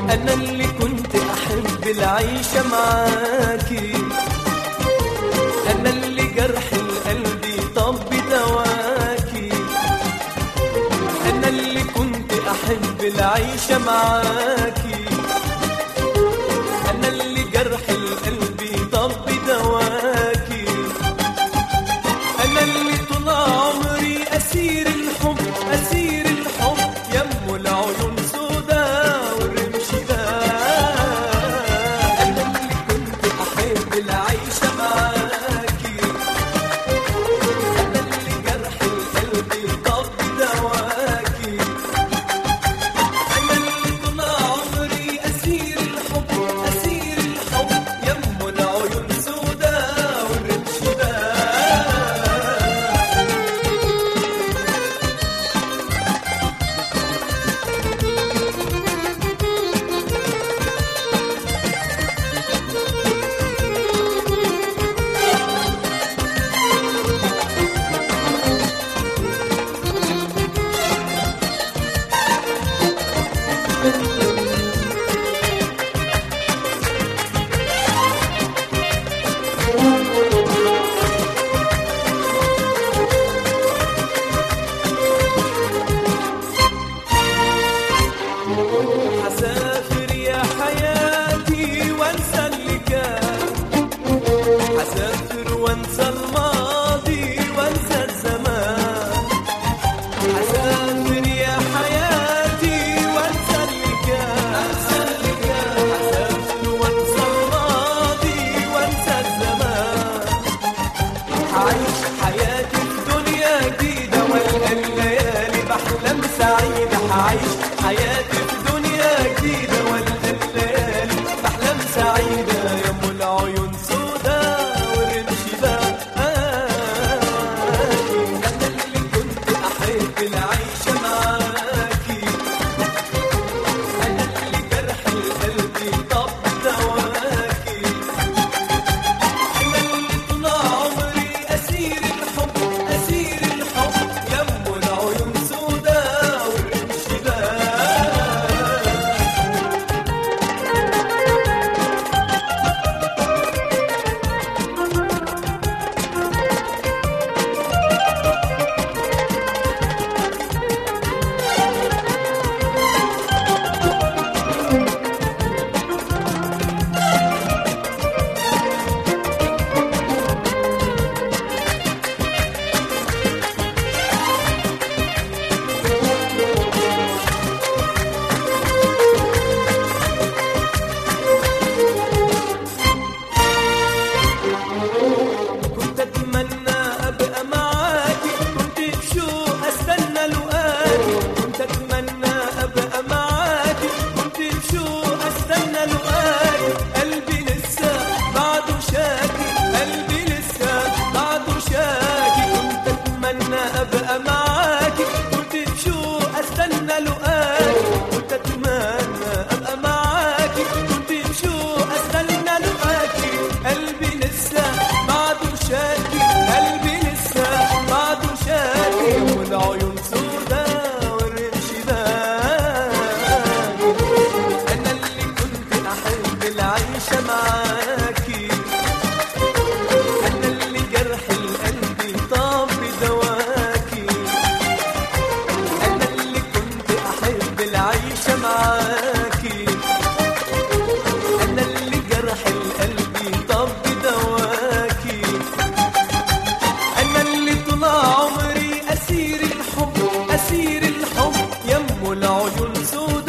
أنا اللي كنت أحب العيشة معاكي أنا اللي جرح القلب طب دواكي أنا اللي كنت أحب العيشة معاكي أنا اللي جرح القلب طب دواكي أنا اللي طول عمري أسير الحب أسير الحب يم العيون سودا والرمش ده أنا اللي كنت أحب العيشة معاكي أنا اللي جرح القلب طب دواكي أنا اللي طول عمري أسير الحب أسير الحب يم العيون سودا والرمش ده حسافر يا حياتي وانسى اللي كان حسافر وانسى الماضي وانسى الزمان حسافر يا حياتي وانسى اللي كان حسافر وانسى الماضي وانسى الزمان عايش حياتي في دنيا جديدة والقى الليالي بحلم سعيدة عايش حياتي في دنيا جديدة والقى الليالي بحلم سعيدة يا ام العيون سودا والرمش ده أنا اللي كنت أحب العيشة معاكي أنا اللي جرح القلب طب دواكي أنا اللي طول عمري أسير الحب أسير الحب يم العيون سودا والرمش ده كنت اتمنى ابقى معاكي كنت بشوق استنى لقاكي كنت اتمنى ابقى معاكي كنت بشوق استنى لقاكي قلبي لسه بعده شاكي قلبي لسه بعده شاكي كنت اتمنى ابقى معاكي كنت بشوق استنى لقاكي كنت اتمنى ابقى معاكي كنت بشوق استنى لقاكي قلبي لسه بعده شاكي قلبي لسه بعده شاكي والعيون سودا والرمش باكي انا اللي كنت احب العيشه معاكي انا اللي جرح القلب طاب دواكي انا اللي كنت احب العيشه معاكي انا اللي جرح القلب طب دواكي انا اللي طول عمري اسير الحب اسير الحب يم العيون سود